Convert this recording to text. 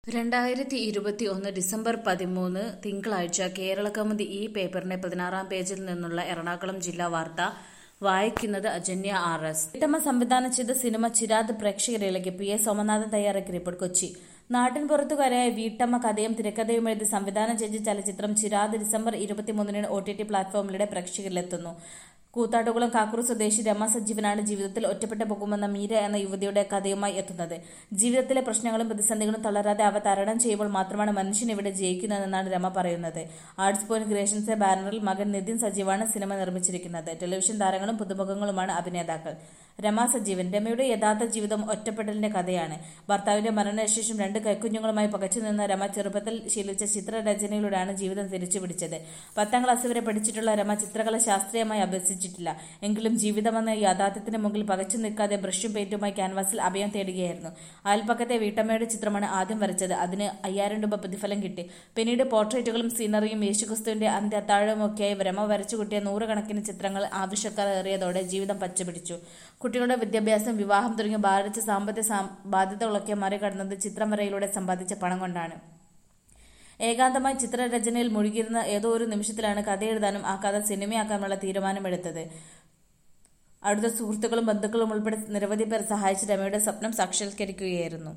രണ്ടായിരത്തി ഇരുപത്തി ഒന്ന് ഡിസംബർ പതിമൂന്ന് തിങ്കളാഴ്ച കേരളകൗമുദി ഈ പേപ്പറിന്റെ പതിനാറാം പേജിൽ നിന്നുള്ള എറണാകുളം ജില്ലാ വാർത്ത വായിക്കുന്നത് അജന്യ ആർ എസ് വീട്ടമ്മ സംവിധാനം ചെയ്ത സിനിമ ചിരാത് പ്രേക്ഷകരിലേക്ക് പി എസ് സോമനാഥൻ തയ്യാറാക്കിയ റിപ്പോർട്ട് കൊച്ചി നാട്ടിൻ പുറത്തുകാരായ വീട്ടമ്മ കഥയും തിരക്കഥയും എഴുതി സംവിധാനം ചെയ്ത ചലച്ചിത്രം ചിരാത് ഡിസംബർ ഇരുപത്തിമൂന്നിന് ഒ ടി ടി പ്ലാറ്റ്ഫോമിലൂടെ പ്രേക്ഷകരിലെത്തുന്നു കൂത്താട്ടുകുളം കാക്കൂർ സ്വദേശി രമ സജീവനാണ് ജീവിതത്തിൽ ഒറ്റപ്പെട്ടു പോകുമെന്ന മീര എന്ന യുവതിയുടെ കഥയുമായി എത്തുന്നത് ജീവിതത്തിലെ പ്രശ്നങ്ങളും പ്രതിസന്ധികളും തളരാതെ അവ തരണം ചെയ്യുമ്പോൾ മാത്രമാണ് മനുഷ്യൻ ഇവിടെ ജയിക്കുന്നതെന്നാണ് രമ പറയുന്നത് ആർട്സ് പോയിന്റ് ക്രിയേഷൻസിന്റെ ബാനറിൽ മകൻ നിതിൻ സജീവാണ് സിനിമ നിർമ്മിച്ചിരിക്കുന്നത് ടെലിവിഷൻ താരങ്ങളും പുതുമുഖങ്ങളുമാണ് അഭിനേതാക്കൾ രമ സജീവൻ രമയുടെ യഥാർത്ഥ ജീവിതം ഒറ്റപ്പെടലിന്റെ കഥയാണ് ഭർത്താവിന്റെ മരണശേഷം രണ്ട് കൈക്കുഞ്ഞുങ്ങളുമായി പകച്ചു നിന്ന രമ ചെറുപ്പത്തിൽ ശീലിച്ച ചിത്രരചനയിലൂടെയാണ് ജീവിതം തിരിച്ചുപിടിച്ചത് പത്താം ക്ലാസ് വരെ പഠിച്ചിട്ടുള്ള രമ ചിത്രകല ശാസ്ത്രീയമായി അഭ്യസിച്ചിട്ടില്ല എങ്കിലും ജീവിതമെന്ന യാഥാർത്ഥ്യത്തിന് മുമ്പിൽ പകച്ചു നിൽക്കാതെ ബ്രഷും പെയിന്റുമായി ക്യാൻവാസിൽ അഭയം തേടുകയായിരുന്നു അയൽപ്പക്കത്തെ വീട്ടമ്മയുടെ ചിത്രമാണ് ആദ്യം വരച്ചത് അതിന് അയ്യായിരം രൂപ പ്രതിഫലം കിട്ടി പിന്നീട് പോർട്രേറ്റുകളും സീനറിയും യേശുക്രിസ്തുവിന്റെ അന്ത്യ അത്താഴവുമൊക്കെയായി രമ വരച്ചു കൂട്ടിയ നൂറുകണക്കിന് ചിത്രങ്ങൾ ആവശ്യക്കാർ ഏറിയതോടെ ജീവിതം പച്ചപിടിച്ചു കുട്ടികളുടെ വിദ്യാഭ്യാസം വിവാഹം തുടങ്ങിയ ഭാരിച്ച സാമ്പത്തിക സാം- ബാധ്യതകളൊക്കെ മറികടന്നത് ചിത്രം വരയിലൂടെ സമ്പാദിച്ച പണം കൊണ്ടാണ് ഏകാന്തമായി ചിത്രരചനയിൽ മുഴുകിയിരുന്ന ഏതോ ഒരു നിമിഷത്തിലാണ് കഥ എഴുതാനും ആ കഥ സിനിമയാക്കാനുള്ള തീരുമാനമെടുത്തത് അടുത്ത സുഹൃത്തുക്കളും ബന്ധുക്കളും ഉൾപ്പെടെ നിരവധി പേർ സഹായിച്ച് രമയുടെ സ്വപ്നം സാക്ഷാത്കരിക്കുകയായിരുന്നു